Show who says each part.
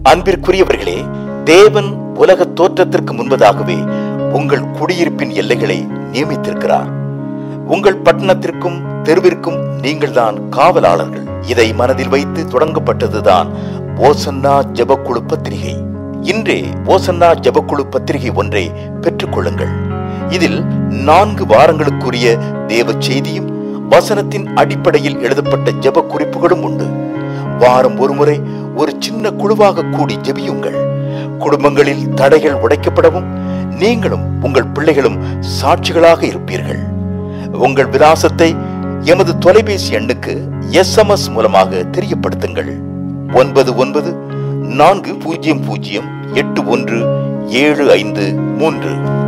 Speaker 1: அன்பிற்குரியவர்களே தேவன் உலக தோற்றத்திற்கு முன்பதாகவே உங்கள் குடியிருப்பின் எல்லைகளை நியமித்திருக்கிறார் உங்கள் பட்டணத்திற்கும் தெருவிற்கும் நீங்கள்தான் காவலாளர்கள் இதை மனதில் வைத்து தொடங்கப்பட்டதுதான் ஓசன்னா ஜெபக்குழு பத்திரிகை இன்றே ஓசன்னா ஜெபக்குழு பத்திரிகை ஒன்றை பெற்றுக்கொள்ளுங்கள் இதில் நான்கு வாரங்களுக்குரிய தேவ செய்தியும் வசனத்தின் அடிப்படையில் எழுதப்பட்ட ஜெப குறிப்புகளும் உண்டு வாரம் ஒருமுறை ஒரு சின்ன குழுவாக கூடி ஜெபியுங்கள் குடும்பங்களில் தடைகள் உடைக்கப்படவும் நீங்களும் உங்கள் பிள்ளைகளும் சாட்சிகளாக இருப்பீர்கள் உங்கள் விலாசத்தை எமது தொலைபேசி எண்ணுக்கு எஸ்எம்எஸ் மூலமாக தெரியப்படுத்துங்கள் ஒன்பது ஒன்பது நான்கு பூஜ்ஜியம் பூஜ்ஜியம் எட்டு ஒன்று ஏழு ஐந்து மூன்று